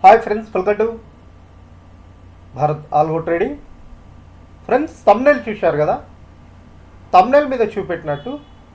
hi friends welcome to Bharat algo trading friends thumbnail చూశారు కదా thumbnail మీద చూపెట్టినట్టు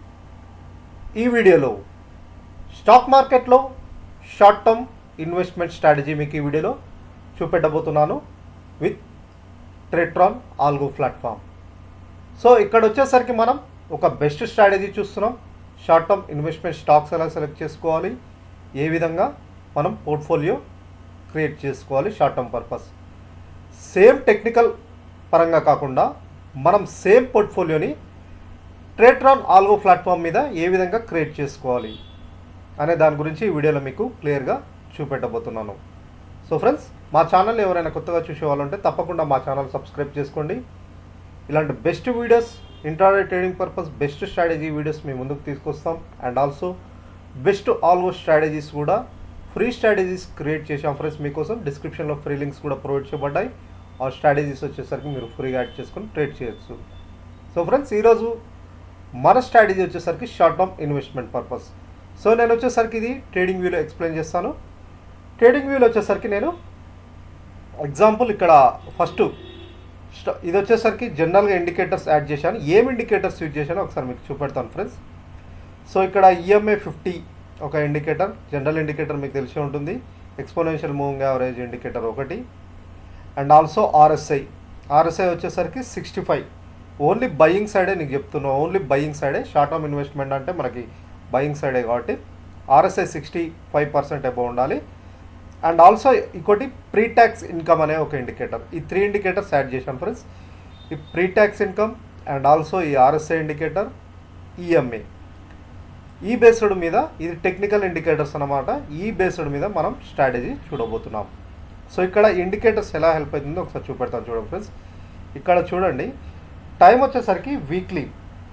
ఈ వీడియోలో స్టాక్ మార్కెట్లో షార్ట్ టర్మ్ ఇన్వెస్ట్మెంట్ స్ట్రాటజీ మీకు ఈ వీడియోలో చూపెట్టబోతున్నాను with Tradetron algo platform so ఇక్కడ వచ్చేసరికి మనం ఒక బెస్ట్ స్ట్రాటజీ చూస్తున్నాం షార్ట్ టర్మ్ ఇన్వెస్ట్మెంట్ స్టాక్స్ ఎలా సెలెక్ట్ చేసుకోవాలి ఏ విధంగా మనం పోర్ట్ఫోలియో క్రియేట్ చేసుకోవాలి short term purpose same technical పరంగా కాకుండా మనం సేమ్ పోర్ట్ఫోలియోని ట్రేట్రాన్ ఆల్గో ప్లాట్ఫామ్ మీద ఏ విధంగా క్రియేట్ చేసుకోవాలి అనే దాని గురించి ఈ వీడియోలో మీకు క్లియర్గా చూపెట్టబోతున్నాను సో ఫ్రెండ్స్ మా ఛానల్ ఎవరైనా కొత్తగా చూసే వాళ్ళు ఉంటే తప్పకుండా మా ఛానల్ సబ్స్క్రైబ్ చేసుకోండి ఇలాంటి best videos internet trading purpose best strategy videos మేము ముందుకు తీసుకొస్తాం and also best almost strategies కూడా ఫ్రీ స్ట్రాటజీస్ క్రియేట్ చేసాం ఫ్రెండ్స్ మీకోసం డిస్క్రిప్షన్లో ఫ్రీ లింక్స్ కూడా ప్రొవైడ్ చేయబడ్డాయి ఆ స్ట్రాటజీస్ వచ్చేసరికి మీరు ఫ్రీగా యాడ్ చేసుకొని ట్రేడ్ చేయొచ్చు సో ఫ్రెండ్స్ ఈరోజు మన స్ట్రాటజీ వచ్చేసరికి short term investment purpose so నేను వచ్చేసరికి ఇది ట్రేడింగ్ వ్యూలో ఎక్స్ప్లెయిన్ చేస్తాను ట్రేడింగ్ వ్యూలో వచ్చేసరికి నేను ఎగ్జాంపుల్ ఇక్కడ ఫస్ట్ స్ట- ఇది వచ్చేసరికి జనరల్గా ఇండికేటర్స్ యాడ్ చేశాను ఏం ఇండికేటర్స్ యూజ్ చేశానో ఒకసారి మీకు చూపెడతాను ఫ్రెండ్స్ సో ఇక్కడ ఈఎంఏ ఫిఫ్టీ ఒక ఇండికేటర్ జనరల్ ఇండికేటర్ మీకు తెలిసి ఉంటుంది ఎక్స్పోనెన్షియల్ మూవింగ్ యావరేజ్ ఇండికేటర్ ఒకటి అండ్ ఆల్సో ఆర్ఎస్ఐ ఆర్ఎస్ఐ వచ్చేసరికి సిక్స్టీ ఫైవ్ ఓన్లీ బయింగ్ సైడే నీకు చెప్తున్నా ఓన్లీ బయింగ్ సైడే షార్ట్ టర్మ్ ఇన్వెస్ట్మెంట్ అంటే మనకి బయింగ్ సైడే కాబట్టి RSI sixty five percent above ఉండాలి అండ్ ఆల్సో ఇంకోటి ప్రీ ట్యాక్స్ ఇన్కమ్ అనే ఒక ఇండికేటర్ ఈ త్రీ ఇండికేటర్స్ యాడ్ చేశాను ఫ్రెండ్స్ ఈ pre tax income and also ఈ ఆర్ఎస్ఐ ఇండికేటర్ ఈఎంఏ ఈ బేస్డ్ మీద ఇది టెక్నికల్ ఇండికేటర్స్ అన్నమాట ఈ బేస్డ్ మీద మనం స్ట్రాటజీ చూడబోతున్నాం సో ఇక్కడ ఇండికేటర్స్ ఎలా హెల్ప్ అవుతుందో ఒకసారి చూపెడతాను చూడండి ఫ్రెండ్స్ ఇక్కడ చూడండి టైం వచ్చేసరికి వీక్లీ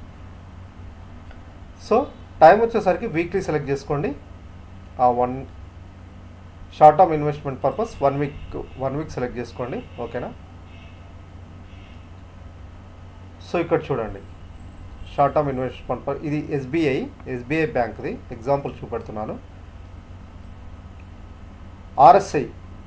సో టైం వచ్చేసరికి వీక్లీ సెలెక్ట్ చేసుకోండి ఆ one short term investment purpose one week one week select చేసుకోండి ఓకేనా సో ఇక్కడ చూడండి షార్ట్ టర్మ్ ఇన్వెస్ట్మెంట్ పర్ ఇది ఎస్బీఐ ఎస్బీఐ బ్యాంక్ది ఎగ్జాంపుల్ చూపెడుతున్నాను ఆర్ఎస్ఐ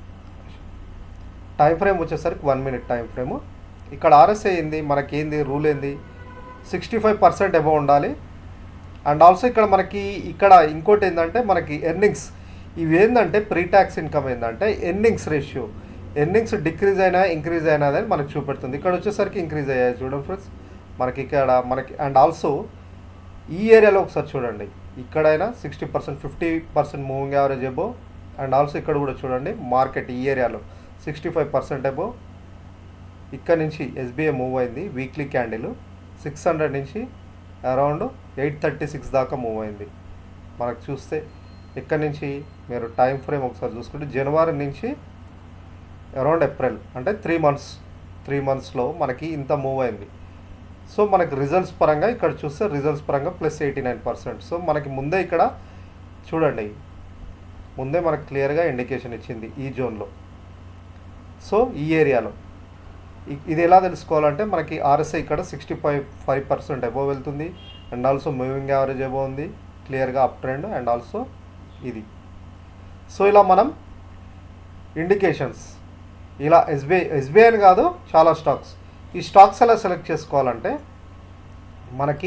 టైం ఫ్రేమ్ వచ్చేసరికి వన్ మినిట్ టైం ఫ్రేమ్ ఇక్కడ ఆర్ఎస్ఐ ఏంది మనకి ఏంది రూల్ ఏంది సిక్స్టీ ఫైవ్ పర్సెంట్ అబౌవ్ ఉండాలి అండ్ ఆల్సో ఇక్కడ మనకి ఇక్కడ ఇంకోటి ఏంటంటే మనకి ఎర్నింగ్స్ ఇవి ఏంటంటే ప్రీ ట్యాక్స్ ఇన్కమ్ ఏంటంటే ఎర్నింగ్స్ రేషియో ఎర్నింగ్స్ డిక్రీజ్ అయినా ఇంక్రీజ్ అయినా అని మనకు చూపెడుతుంది ఇక్కడ వచ్చేసరికి ఇంక్రీజ్ అయ్యాయి చూడండి ఫ్రెండ్స్ మనకి ఇక్కడ మనకి అండ్ ఆల్సో ఈ ఏరియాలో ఒకసారి చూడండి ఇక్కడైనా sixty percent fifty percent moving average above and also ఇక్కడ కూడా చూడండి మార్కెట్ ఈ ఏరియాలో సిక్స్టీ ఫైవ్ పర్సెంట్ ఎబో ఇక్కడ నుంచి ఎస్బీఐ మూవ్ అయింది వీక్లీ క్యాండిల్ సిక్స్ హండ్రెడ్ నుంచి అరౌండ్ ఎయిట్ థర్టీ సిక్స్ దాకా మూవ్ అయింది మనకు చూస్తే ఇక్కడ నుంచి మీరు టైం ఫ్రేమ్ ఒకసారి చూసుకుంటే జనవరి నుంచి అరౌండ్ ఏప్రిల్ అంటే త్రీ మంత్స్ త్రీ మంత్స్లో మనకి ఇంత మూవ్ అయింది సో మనకి రిజల్ట్స్ పరంగా ఇక్కడ చూస్తే రిజల్ట్స్ పరంగా plus eighty nine percent so మనకి ముందే ఇక్కడ చూడండి ముందే మనకు క్లియర్గా ఇండికేషన్ ఇచ్చింది ఈ జోన్లో సో ఈ ఏరియాలో ఇ- ఇది ఎలా తెలుసుకోవాలంటే మనకి ఆర్ఎస్ఐ ఇక్కడ sixty five five percent above వెళ్తుంది and also moving average above ఉంది క్లియర్గా అప్ ట్రెండ్ అండ్ ఆల్సో ఇది సో ఇలా మనం ఇండికేషన్స్ ఇలా ఎస్బీఐ ఎస్బీఐ అని కాదు చాలా స్టాక్స్ ఈ స్టాక్స్ ఎలా సెలెక్ట్ చేసుకోవాలంటే మనకి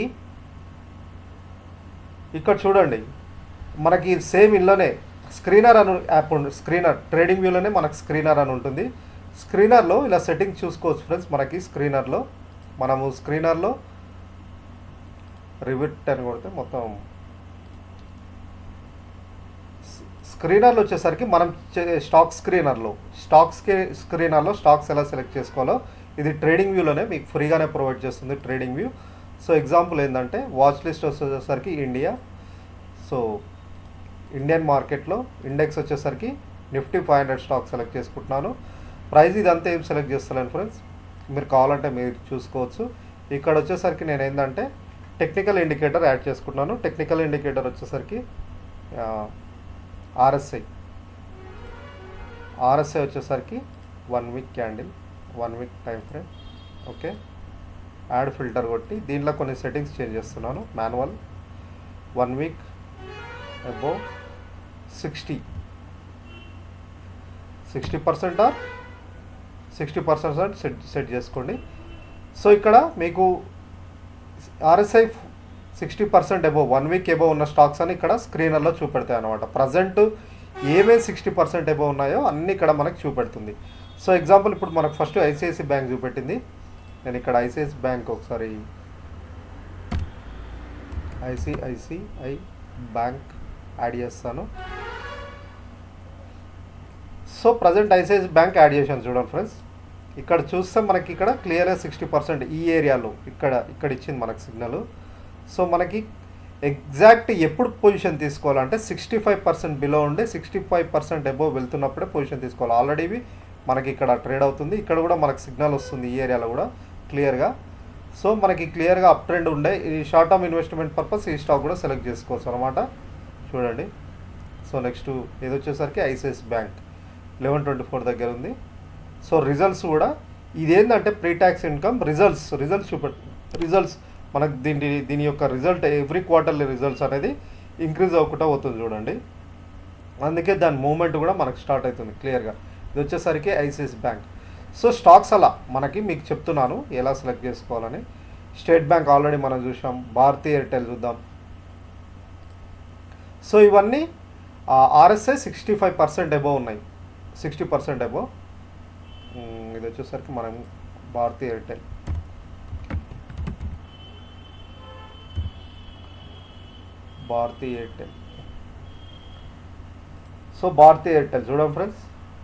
ఇక్కడ చూడండి మనకి సేమ్ ఇంట్లోనే స్క్రీనర్ అని యాప్ ఉంది స్క్రీనర్ ట్రేడింగ్ వ్యూలోనే మనకు స్క్రీనర్ అని ఉంటుంది స్క్రీనర్లో ఇలా సెట్టింగ్ చూసుకోవచ్చు ఫ్రెండ్స్ మనకి స్క్రీనర్లో మనము స్క్రీనర్లో రివిట్ అని కొడితే మొత్తం స్క్రీనర్లో వచ్చేసరికి మనం చే- స్టాక్ స్క్రీనర్లో స్టాక్ స్క్రీ- స్క్రీనర్లో స్టాక్స్ ఎలా సెలెక్ట్ చేసుకోవాలో ఇది ట్రేడింగ్ వ్యూలోనే మీకు ఫ్రీగానే ప్రొవైడ్ చేస్తుంది ట్రేడింగ్ వ్యూ సో ఎగ్జాంపుల్ ఏంటంటే వాచ్ లిస్ట్ వచ్చేసరికి ఇండియా సో ఇండియన్ మార్కెట్లో ఇండెక్స్ వచ్చేసరికి Nifty five hundred stock select చేసుకుంటున్నాను ప్రైస్ ఇదంతా ఏం సెలెక్ట్ చేస్తలేను ఫ్రెండ్స్ మీరు కావాలంటే మీరు చూసుకోవచ్చు ఇక్కడ వచ్చేసరికి నేను ఏంటంటే టెక్నికల్ ఇండికేటర్ యాడ్ చేసుకుంటున్నాను టెక్నికల్ ఇండికేటర్ వచ్చేసరికి ఆర్ఎస్ఐ ఆర్ఎస్ఐ వచ్చేసరికి one week candle one week time frame okay add filter కొట్టి దీంట్లో కొన్ని సెట్టింగ్స్ చేంజ్ చేస్తున్నాను manual one week above sixty sixty percent or sixty percent set set చేసుకోండి so ఇక్కడ మీకు RSI sixty percent above one week above ఉన్న stocks అని ఇక్కడ స్క్రీనర్లో చూపెడతాయి అనమాట ప్రజెంట్ ఏమేమి సిక్స్టీ పర్సెంట్ ఎబో ఉన్నాయో అన్ని ఇక్కడ మనకు చూపెడుతుంది సో ఎగ్జాంపుల్ ఇప్పుడు మనకు ఫస్ట్ ఐసిఐసి బ్యాంక్ చూపెట్టింది నేను ఇక్కడ ఐసిఐసి బ్యాంక్ ఒకసారి ఐసిఐసిఐ బ్యాంక్ యాడ్ చేస్తాను so present ICICI bank add చేశాను చూడండి ఫ్రెండ్స్ ఇక్కడ చూస్తే మనకి ఇక్కడ క్లియర్గా సిక్స్టీ పర్సెంట్ ఈ ఏరియాలో ఇక్కడ ఇక్కడ ఇచ్చింది మనకి సిగ్నల్ సో మనకి ఎగ్జాక్ట్ ఎప్పుడు పొజిషన్ తీసుకోవాలంటే సిక్స్టీ ఫైవ్ పర్సెంట్ బిలో ఉండి సిక్స్టీ ఫైవ్ పర్సెంట్ అబోవ్ వెళ్తున్నప్పుడే పొజిషన్ తీసుకోవాలి ఆల్రెడీ ఇవి మనకి ఇక్కడ ట్రేడ్ అవుతుంది ఇక్కడ కూడా మనకి సిగ్నల్ వస్తుంది ఈ ఏరియాలో కూడా క్లియర్గా సో మనకి క్లియర్గా అప్ ట్రెండ్ ఉండే ఈ షార్ట్ టర్మ్ ఇన్వెస్ట్మెంట్ పర్పస్ ఈ స్టాక్ కూడా సెలెక్ట్ చేసుకోవచ్చు అనమాట చూడండి సో నెక్స్ట్ ఇది వచ్చేసరికి ICICI bank eleven twenty four దగ్గర ఉంది సో రిజల్ట్స్ కూడా ఇదేంటంటే pre tax income results results చూపెట్ రిజల్ట్స్ మనకు దీని దీని యొక్క రిజల్ట్ ఎవ్రీ క్వార్టర్లీ రిజల్ట్స్ అనేది ఇంక్రీజ్ అవ్వకుండా పోతుంది చూడండి అందుకే దాని మూమెంట్ కూడా మనకు స్టార్ట్ అవుతుంది క్లియర్గా ఇది వచ్చేసరికి ఐసిఐసి బ్యాంక్ సో స్టాక్స్ అలా మనకి మీకు చెప్తున్నాను ఎలా సెలెక్ట్ చేసుకోవాలని స్టేట్ బ్యాంక్ ఆల్రెడీ మనం చూసాం భారతీ ఎయిర్టెల్ చూద్దాం సో ఇవన్నీ RSI sixty five percent above ఉన్నాయి సిక్స్టీ పర్సెంట్ ఎబో ఇది వచ్చేసరికి మనం భారతీ ఎయిర్టెల్ భారతీ ఎయిర్టెల్ సో భారతీ ఎయిర్టెల్ చూడండి ఫ్రెండ్స్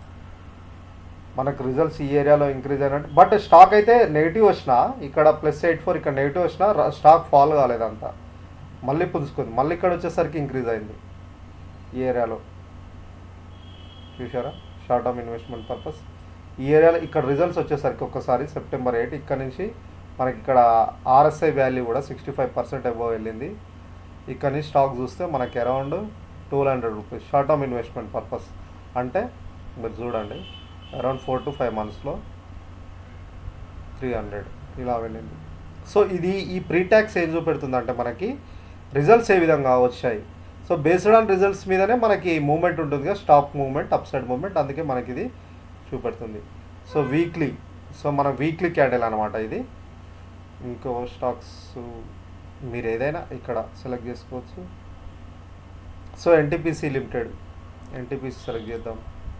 మనకు రిజల్ట్స్ ఈ ఏరియాలో ఇంక్రీజ్ అయినట్టు బట్ స్టాక్ అయితే నెగిటివ్ వచ్చినా ఇక్కడ ప్లస్ ఎయిట్ ఫోర్ ఇక్కడ నెగిటివ్ వచ్చినా స్టాక్ ఫాల్ కాలేదంతా మళ్ళీ పుంజుకుంది మళ్ళీ ఇక్కడ వచ్చేసరికి ఇంక్రీజ్ అయింది ఈ ఏరియాలో చూసారా షార్ట్ టర్మ్ ఇన్వెస్ట్మెంట్ పర్పస్ ఈ ఏరియాలో ఇక్కడ రిజల్ట్స్ వచ్చేసరికి ఒక్కసారి సెప్టెంబర్ ఎయిట్ ఇక్కడ నుంచి మనకి ఇక్కడ ఆర్ఎస్ఐ వాల్యూ కూడా సిక్స్టీ ఫైవ్ పర్సెంట్ అబోవ్ వెళ్ళింది ఇక్కడ నుంచి స్టాక్ చూస్తే మనకి around two hundred rupees short term investment purpose అంటే మీరు చూడండి అరౌండ్ ఫోర్ టు ఫైవ్ మంత్స్లో త్రీ హండ్రెడ్ ఇలా వెళ్ళింది సో ఇది ఈ ప్రీ ట్యాక్స్ ఏం చూపెడుతుందంటే మనకి రిజల్ట్స్ ఏ విధంగా వచ్చాయి సో బేస్డ్ ఆన్ రిజల్ట్స్ మీదనే మనకి మూమెంట్ ఉంటుంది కదా stock moment up side moment అందుకే మనకి ఇది చూపెడుతుంది సో వీక్లీ సో మన వీక్లీ క్యాండిల్ అనమాట ఇది ఇంకో స్టాక్స్ మీరు ఏదైనా ఇక్కడ సెలెక్ట్ చేసుకోవచ్చు so NTPC limited NTPC select చేద్దాం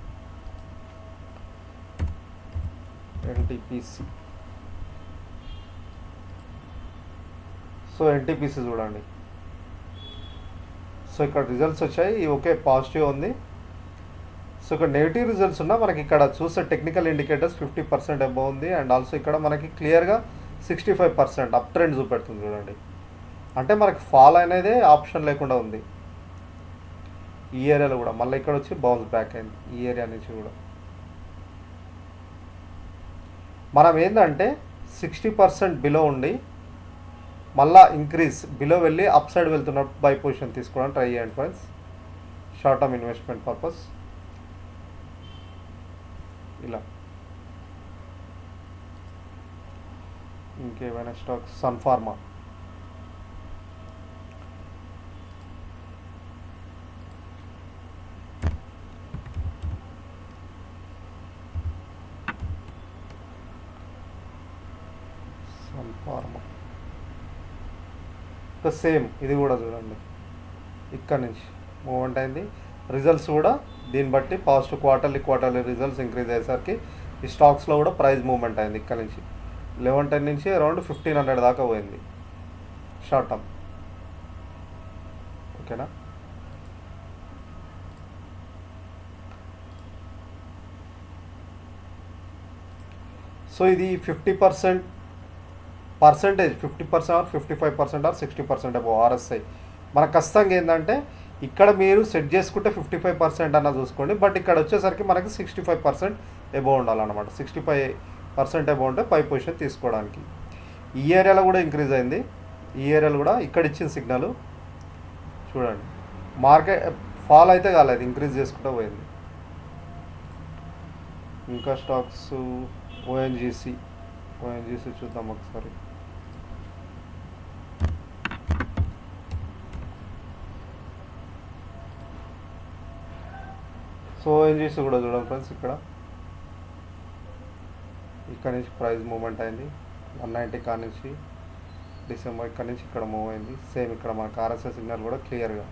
ఎన్టీపీసీ సో ఎన్టీపీసీ చూడండి సో ఇక్కడ రిజల్ట్స్ వచ్చాయి ఓకే పాజిటివ్ ఉంది సో ఇక్కడ నెగిటివ్ రిజల్ట్స్ ఉన్నా మనకి ఇక్కడ చూస్తే technical indicators fifty percent above ఉంది అండ్ ఆల్సో ఇక్కడ మనకి క్లియర్గా sixty five percent up trend చూపెడుతుంది చూడండి అంటే మనకి ఫాల్ అనేదే ఆప్షన్ లేకుండా ఉంది ఈ ఏరియాలో కూడా మళ్ళీ ఇక్కడ వచ్చి బౌన్స్ బ్యాక్ అయింది ఈ ఏరియా నుంచి కూడా మనం ఏంటంటే సిక్స్టీ పర్సెంట్ బిలో ఉండి మళ్ళా ఇంక్రీజ్ బిలో వెళ్ళి అప్ సైడ్ వెళ్తున్నప్పుడు బై పొజిషన్ తీసుకోవడానికి ట్రై చేయండి friends short term investment purpose ఇలా ఇంకేమైనా స్టాక్స్ సన్ఫార్మా సన్ఫార్మా ఇంకా సేమ్ ఇది కూడా చూడండి ఇక్కడ నుంచి మూమెంట్ అయింది రిజల్ట్స్ కూడా దీన్ని బట్టి positive quarterly quarterly results increase అయ్యేసరికి ఈ స్టాక్స్లో కూడా ప్రైస్ మూమెంట్ అయింది ఇక్కడ నుంచి లెవెన్ టెన్ నుంచి అరౌండ్ ఫిఫ్టీన్ హండ్రెడ్ దాకా పోయింది షార్ట్ టర్మ్ ఓకేనా సో ఇది fifty percent percentage fifty percent or fifty five percent or sixty percent above RSI మనకు ఖచ్చితంగా ఏంటంటే ఇక్కడ మీరు సెట్ చేసుకుంటే ఫిఫ్టీ ఫైవ్ పర్సెంట్ అన్న చూసుకోండి బట్ ఇక్కడ వచ్చేసరికి మనకి సిక్స్టీ ఫైవ్ పర్సెంట్ ఎబో ఉండాలన్నమాట సిక్స్టీ ఫైవ్ పర్సెంట్ ఎబో ఉంటే పై పొజిషన్ తీసుకోవడానికి ఈ ఏరియాలో కూడా ఇంక్రీజ్ అయింది ఈ ఏరియాలో కూడా ఇక్కడ ఇచ్చిన సిగ్నల్ చూడండి మార్కెట్ ఫాల్ అయితే కాలేదు ఇంక్రీజ్ చేసుకుంటూ పోయింది ఇంకా స్టాక్స్ ఓఎన్జీసీ ఓఎన్జీసీ చూద్దాం ఒకసారి సో ఓఎన్జీసీ కూడా చూడండి ఫ్రెండ్స్ ఇక్కడ ఇక్కడ నుంచి ప్రైస్ మూవ్మెంట్ అయింది వన్ నైంటీ కా నుంచి డిసెంబర్ ఇక్కడ నుంచి ఇక్కడ మూవ్ అయింది సేమ్ ఇక్కడ మనకు ఆర్ఎస్ఎస్ సిగ్నల్ కూడా క్లియర్గా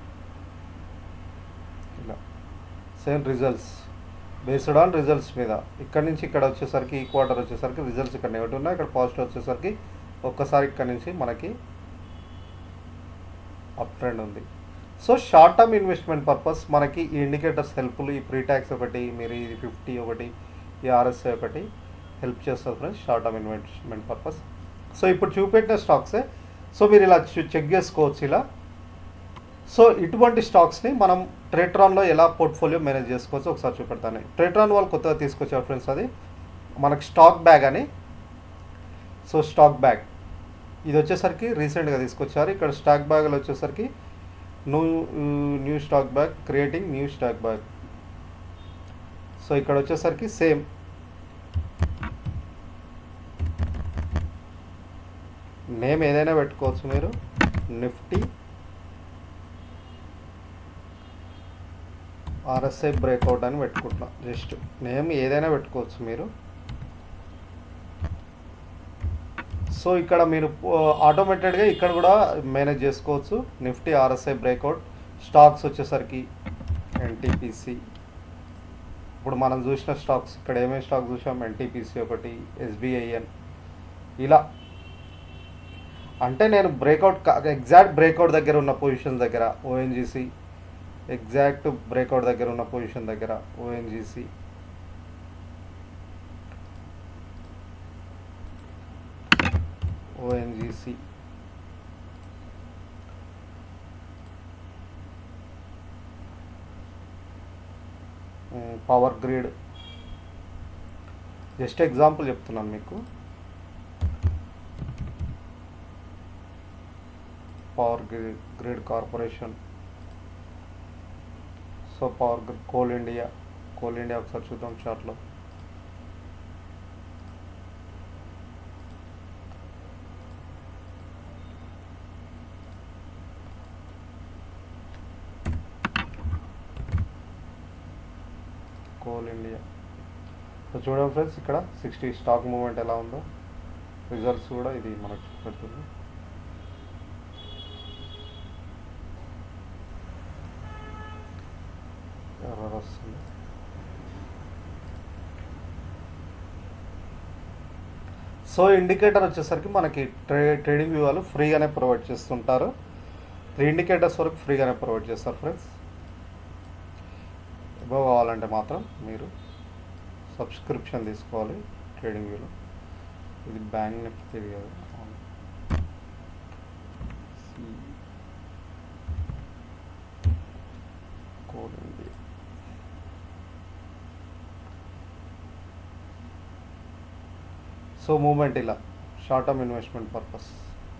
ఇలా same results based on results మీద ఇక్కడ నుంచి ఇక్కడ వచ్చేసరికి ఈ క్వార్టర్ వచ్చేసరికి రిజల్ట్స్ ఇక్కడ నెగటివ్ ఉన్నాయి ఇక్కడ పాజిటివ్ వచ్చేసరికి ఒక్కసారి ఇక్కడ నుంచి మనకి అప్ ట్రెండ్ ఉంది so short term investment purpose మనకి ఈ ఇండికేటర్స్ హెల్ప్ఫుల్ ఈ ప్రీ ట్యాక్స్ ఒకటి మీరు ఇది ఫిఫ్టీ ఒకటి ఈ ఆర్ఎస్ఐ ఒకటి హెల్ప్ చేస్తుంది friends short term investment purpose so ఇప్పుడు చూపెట్టిన స్టాక్సే సో మీరు ఇలా చెక్ చేసుకోవచ్చు ఇలా సో ఇటువంటి స్టాక్స్ని మనం ట్రేట్రాన్లో ఎలా పోర్ట్ఫోలియో మేనేజ్ చేసుకోవచ్చు ఒకసారి చూపెడతాను ట్రేట్రాన్ వాళ్ళు కొత్తగా తీసుకొచ్చారు ఫ్రెండ్స్ అది మనకి స్టాక్ బ్యాగ్ అని సో స్టాక్ బ్యాగ్ ఇది వచ్చేసరికి రీసెంట్గా తీసుకొచ్చారు ఇక్కడ స్టాక్ బ్యాగ్లో వచ్చేసరికి new new stock bag creating new stock bag so ఇక్కడ వచ్చేసరికి సేమ్ నేమ్ ఏదైనా పెట్టుకోవచ్చు మీరు నిఫ్టీ ఆర్ఎస్ఐ బ్రేక్అవుట్ అని పెట్టుకుంటున్నా జస్ట్ నేమ్ ఏదైనా పెట్టుకోవచ్చు మీరు సో ఇక్కడ మీరు ఆటోమేటెడ్గా ఇక్కడ కూడా మేనేజ్ చేసుకోవచ్చు నిఫ్టీ ఆర్ఎస్ఐ బ్రేక్అవుట్ స్టాక్స్ వచ్చేసరికి ఎన్టీపీసీ ఇప్పుడు మనం చూసిన స్టాక్స్ ఇక్కడ ఏమేమి స్టాక్ చూసాం ఎన్టీపీసీ ఒకటి ఎస్బీఐఎన్ ఇలా అంటే నేను బ్రేక్అవుట్ ఎగ్జాక్ట్ బ్రేక్అవుట్ దగ్గర ఉన్న పొజిషన్ దగ్గర ఓఎన్జీసీ ఎగ్జాక్ట్ బ్రేక్అవుట్ దగ్గర ఉన్న పొజిషన్ దగ్గర ONGC ONGC power grid just example చెప్తున్నాను మీకు power grid grid corporation so power grid coal India coal India ఒకసారి చూద్దాం చార్ట్లో కోల్ ఇండియా సో చూడండి ఫ్రెండ్స్ ఇక్కడ సిక్స్టీ స్టాక్ మూవ్మెంట్ ఎలా ఉందో రిజల్ట్స్ కూడా ఇది మనకు చూపెడుతుంది ఎర్రర్ వస్తుంది సో ఇండికేటర్ వచ్చేసరికి మనకి ట్రే ట్రేడింగ్ వ్యూ వాళ్ళు ఫ్రీగానే ప్రొవైడ్ చేస్తుంటారు త్రీ ఇండికేటర్స్ వరకు ఫ్రీగానే ప్రొవైడ్ చేస్తారు ఫ్రెండ్స్ ఎబో కావాలంటే మాత్రం మీరు సబ్స్క్రిప్షన్ తీసుకోవాలి ట్రేడింగ్ వ్యూలో ఇది బ్యాంక్ నిఫ్టీ ఇది కదా కోడ్ ఇండియా సో మూమెంట్ ఇలా short term investment purpose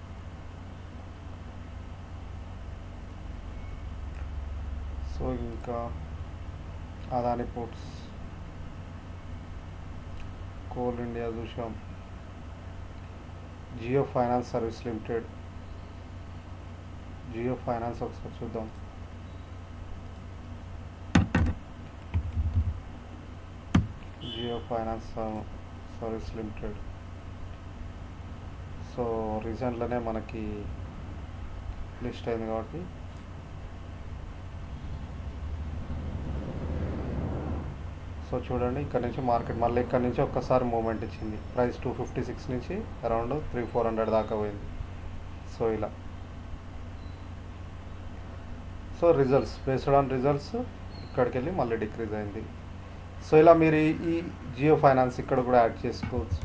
so ఇంకా అదాని పోర్ట్స్ కోల్ ఇండియా చూసాం Jio finance service limited Jio finance ఒకసారి చూద్దాం Jio finance service limited so రీసెంట్లోనే మనకి లిస్ట్ అయింది కాబట్టి సో చూడండి ఇక్కడ నుంచి మార్కెట్ మళ్ళీ ఇక్కడ నుంచి ఒక్కసారి మూమెంట్ ఇచ్చింది ప్రైస్ టూ ఫిఫ్టీ సిక్స్ నుంచి అరౌండ్ త్రీ ఫోర్ హండ్రెడ్ దాకా పోయింది సో ఇలా so results based on results ఇక్కడికి వెళ్ళి మళ్ళీ డిక్రీజ్ అయింది సో ఇలా మీరు ఈ- ఈ జియో ఫైనాన్స్ ఇక్కడ కూడా యాడ్ చేసుకోవచ్చు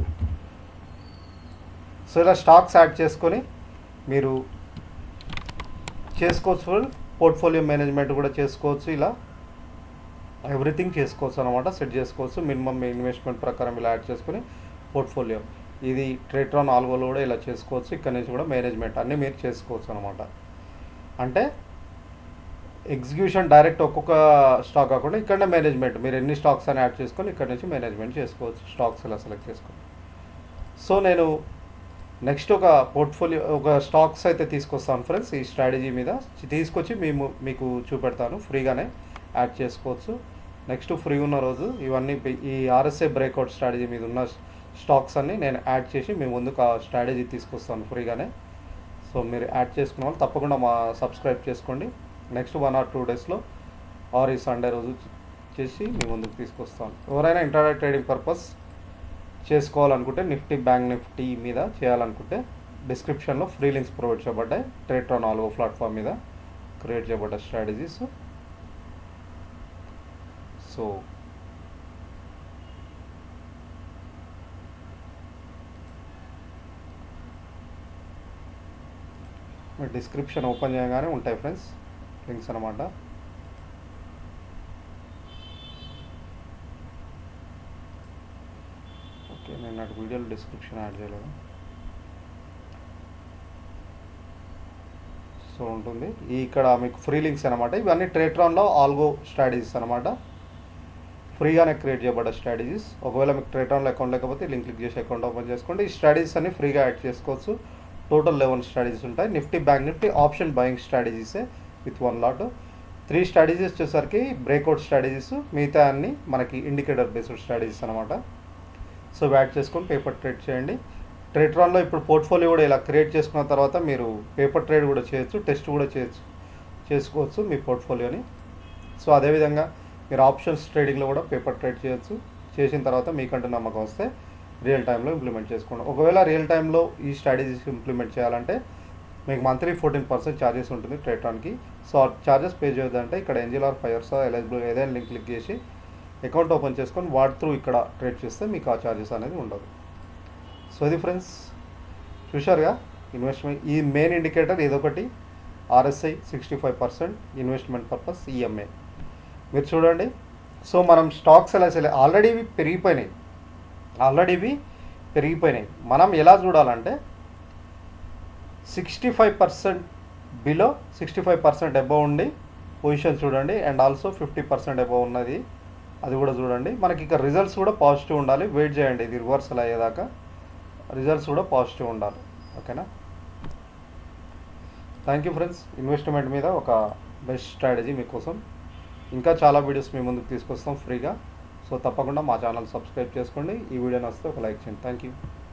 సో ఇలా స్టాక్స్ యాడ్ చేసుకొని మీరు చేసుకోవచ్చు పోర్ట్ఫోలియో మేనేజ్మెంట్ కూడా చేసుకోవచ్చు ఇలా ఎవ్రీథింగ్ చేసుకోవచ్చు అనమాట సెట్ చేసుకోవచ్చు మినిమం ఇన్వెస్ట్మెంట్ ప్రకారం ఇలా యాడ్ చేసుకొని పోర్ట్ఫోలియో ఇది ట్రేట్రాన్ ఆల్గోలో కూడా ఇలా చేసుకోవచ్చు ఇక్కడ నుంచి కూడా మేనేజ్మెంట్ అన్నీ మీరు చేసుకోవచ్చు అనమాట అంటే ఎగ్జిక్యూషన్ డైరెక్ట్ ఒక్కొక్క స్టాక్ కాకుండా ఇక్కడనే మేనేజ్మెంట్ మీరు ఎన్ని స్టాక్స్ అని యాడ్ చేసుకొని ఇక్కడ నుంచి మేనేజ్మెంట్ చేసుకోవచ్చు స్టాక్స్ ఇలా సెలెక్ట్ చేసుకొని సో నేను నెక్స్ట్ ఒక పోర్ట్ఫోలియో ఒక స్టాక్స్ అయితే తీసుకొస్తాను ఫ్రెండ్స్ ఈ స్ట్రాటజీ మీద తీసుకొచ్చి మేము మీకు చూపెడతాను ఫ్రీగానే యాడ్ చేసుకోవచ్చు నెక్స్ట్ ఫ్రీ ఉన్న రోజు ఇవన్నీ బి- ఈ ఆర్ఎస్ఏ బ్రేక్అవుట్ స్ట్రాటజీ మీద ఉన్న స్టాక్స్ అన్ని నేను యాడ్ చేసి మీ ముందుకు ఆ స్ట్రాటజీ తీసుకొస్తాను ఫ్రీగానే సో మీరు యాడ్ చేసుకున్న వాళ్ళు తప్పకుండా మా సబ్స్క్రైబ్ చేసుకోండి నెక్స్ట్ వన్ ఆర్ టూ డేస్లో ఆర్ ఈ సండే రోజు చేసి మీ ముందుకు తీసుకొస్తాను ఎవరైనా ఇంటర్నెట్ ట్రేడింగ్ పర్పస్ చేసుకోవాలనుకుంటే నిఫ్టీ బ్యాంక్ నిఫ్టీ మీద చేయాలనుకుంటే డిస్క్రిప్షన్లో ఫ్రీ లింక్స్ ప్రొవైడ్ చేయబడ్డాయి ట్రేట్రాన్ నాలుగో ప్లాట్ఫామ్ మీద క్రియేట్ చేయబడ్డ స్ట్రాటజీస్ సో మీరు డిస్క్రిప్షన్ ఓపెన్ చేయగానే ఉంటాయి ఫ్రెండ్స్ లింక్స్ అనమాట ఓకే నేను నాటి వీడియోలో డిస్క్రిప్షన్ యాడ్ చేయలేదు సో ఉంటుంది ఈ ఇక్కడ మీకు ఫ్రీ లింక్స్ అనమాట ఇవన్నీ ట్రేట్రాన్లో ఆల్గో స్ట్రాటజీస్ అనమాట ఫ్రీగానే క్రియేట్ చేయబడ్డ స్ట్రాటజీస్ ఒకవేళ మీకు ట్రేట్రాన్లో అకౌంట్ లేకపోతే లింక్ క్లిక్ చేసి అకౌంట్ ఓపెన్ చేసుకోండి ఈ స్ట్రాటజీస్ అన్ని ఫ్రీగా యాడ్ చేసుకోవచ్చు టోటల్ లెవెన్ స్ట్రాటజీస్ ఉంటాయి Nifty bank Nifty option buying స్ట్రాటజీసే with one lot three strategies వచ్చేసరికి బ్రేక్అవుట్ స్ట్రాటజీస్ మిగతా అన్ని మనకి ఇండికేటర్ బేస్డ్ స్ట్రాటజీస్ అనమాట సో యాడ్ చేసుకొని పేపర్ ట్రేడ్ చేయండి ట్రేట్రాన్లో ఇప్పుడు పోర్ట్ఫోలియో కూడా ఇలా క్రియేట్ చేసుకున్న తర్వాత మీరు పేపర్ ట్రేడ్ కూడా చేయొచ్చు టెస్ట్ కూడా చేయొచ్చు చేసుకోవచ్చు మీ పోర్ట్ఫోలియోని సో అదేవిధంగా మీరు ఆప్షన్స్ ట్రేడింగ్లో కూడా పేపర్ ట్రేడ్ చేయొచ్చు చేసిన తర్వాత మీకంటూ నమ్మకం వస్తే రియల్ టైంలో ఇంప్లిమెంట్ చేసుకోండి ఒకవేళ రియల్ టైంలో ఈ స్ట్రాటజీస్ ఇంప్లిమెంట్ చేయాలంటే మీకు మంత్లీ ఫోర్టీన్ పర్సెంట్ ఛార్జెస్ ఉంటుంది ట్రేట్రాన్కి సో ఆ ఛార్జెస్ పే చేయొద్దంటే ఇక్కడ ఎన్జిఎల్ఆర్ ఫైర్స్ ఎలిజిబుల్ ఏదైనా లింక్ క్లిక్ చేసి అకౌంట్ ఓపెన్ చేసుకొని వాటి త్రూ ఇక్కడ ట్రేడ్ చేస్తే మీకు ఆ ఛార్జెస్ అనేది ఉండదు సో ఇది ఫ్రెండ్స్ చూశారుగా ఇన్వెస్ట్మెంట్ ఈ మెయిన్ ఇండికేటర్ ఇదొకటి RSI sixty five percent investment purpose EMI మీరు చూడండి సో మనం స్టాక్స్ ఎలా సెలెక్ట్ ఆల్రెడీ ఇవి పెరిగిపోయినాయి ఆల్రెడీ ఇవి పెరిగిపోయినాయి మనం ఎలా చూడాలంటే sixty five percent below sixty five percent above ఉండి పొజిషన్ చూడండి and also fifty percent above ఉన్నది అది కూడా చూడండి మనకి ఇక రిజల్ట్స్ కూడా పాజిటివ్ ఉండాలి వెయిట్ చేయండి ఇది రివర్సల్ అయ్యేదాకా రిజల్ట్స్ కూడా పాజిటివ్ ఉండాలి ఓకేనా థ్యాంక్ యూ ఫ్రెండ్స్ ఇన్వెస్ట్మెంట్ మీద ఒక బెస్ట్ స్ట్రాటజీ మీకోసం ఇంకా చాలా వీడియోస్ మీ ముందుకు తీసుకొస్తాం ఫ్రీగా సో తప్పకుండా మా ఛానల్ సబ్స్క్రైబ్ చేసుకోండి ఈ వీడియో నచ్చితే ఒక లైక్ చేయండి థ్యాంక్ యూ